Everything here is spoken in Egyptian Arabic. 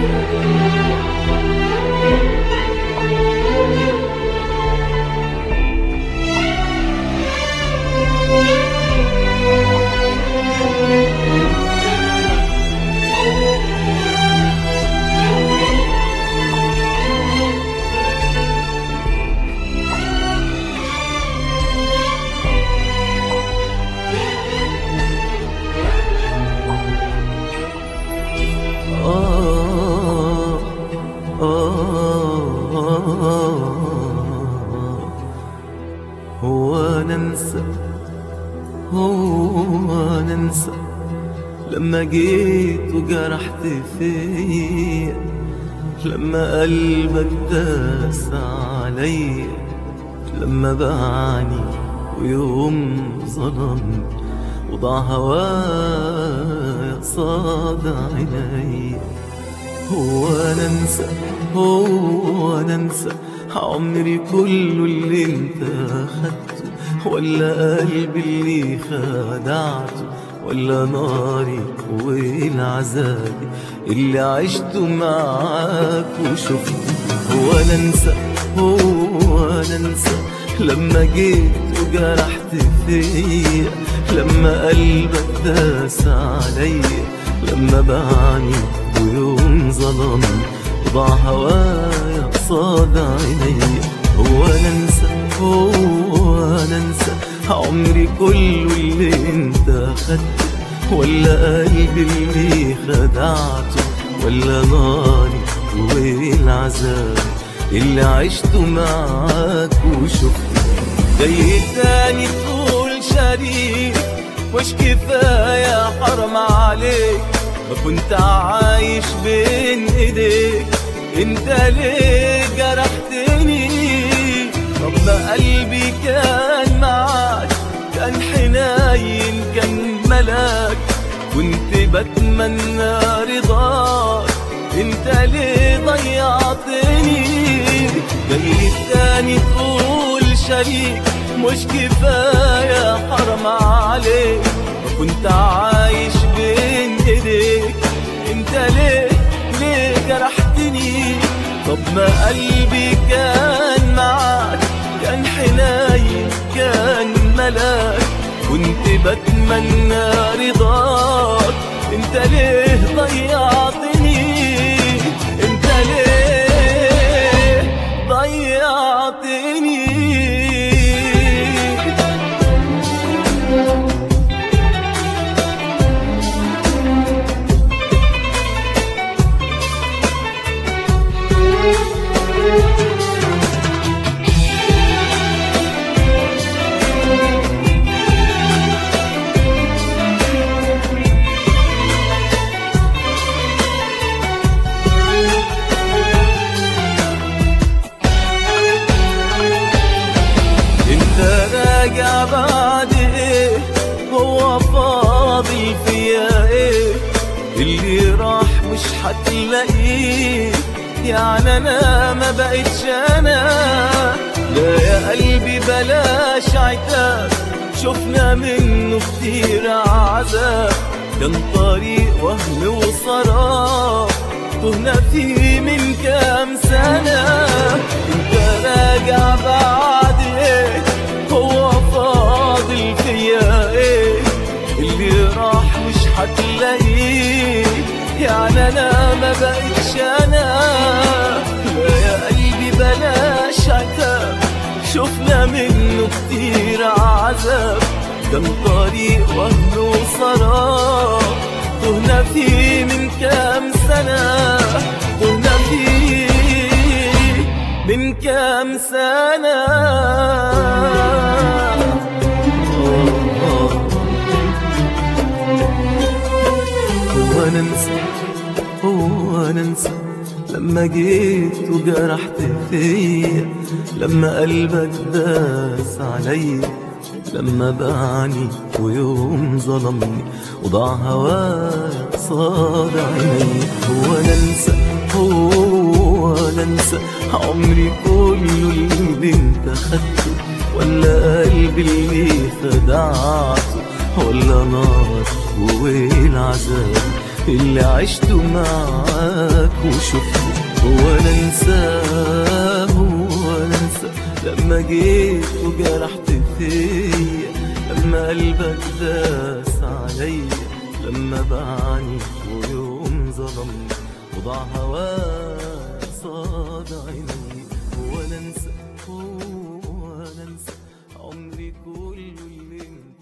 آه آه هو ننسى هو ننسى لما جيت وجرحت فيا لما قلبك داس عليا لما باعني ويوم ظلمني وضع هوايا قصاد عيني هو ننسى هو ننسى عمري كله اللي انت اخدته ولا قلبي اللي خدعته ولا ناري والعذاب اللي عشته معاك وشفته هو ننسى هو ننسى لما جيت وجرحت فيا لما قلبك داس عليا لما باعني ويوم ظلمني وضع هوايا قصاد عينيا هو ننسى هو ننسى عمري كله اللي انت اخدته ولا قلبي اللي خدعته ولا ناري والعذاب اللي عشته معاك وشفته جاي تاني تقول شريك مش كفاية حرام عليك ما كنت عايش بين ايديك انت ليه جرحتني طب ما قلبي كان معاك كان حنين كان ملاك كنت بتمنى رضاك انت ليه ضيعتني جاي تاني تقول شريك مش كفاية حرام عليك ما كنت عايش بين ايديك انت ليه ليه جرحتني طب ما قلبي كان معاك كان حنين كان ملاك كنت بتمنى رضاك انت ليه ضيعتني انت ليه ضيعتني انت راجع بعد ايه هو فاضل فيا ايه اللي راح مش هتلاقيه يعني انا ما بقتش انا لا يا قلبي بلاش عتاب شفنا منه كتير عذاب كان طريق وهم وصراب تهنا فيه من كام سنة انت راجع بعد ايه هو فاضل فيا ايه اللي راح مش هتلاقيه يعني انا ما بقتش انا لا يا قلبي بلاش عتاب شفنا منه كتير عذاب كان طريق وهم وصراب تهنا فيه من كام سنة تهنا فيه من كام سنة هو ننسى هو ننسى لما جيت وجرحت فيا لما قلبك داس عليا لما باعني ويوم ظلمني وضع هوايا صاد عيني هو ننسى هو ننسى عمري كله اللي انت خدته ولا قلبي اللي خدعته ولا نار والعذاب اللي عشته معاك وشفته هو انا انساه هو انا انساه لما جيت وجرحت فيا لما قلبك داس عليا لما باعني ويوم ظلمني وضع هواك صاد عيني هو انا انسى هو انا انسى عمري كله اللي انت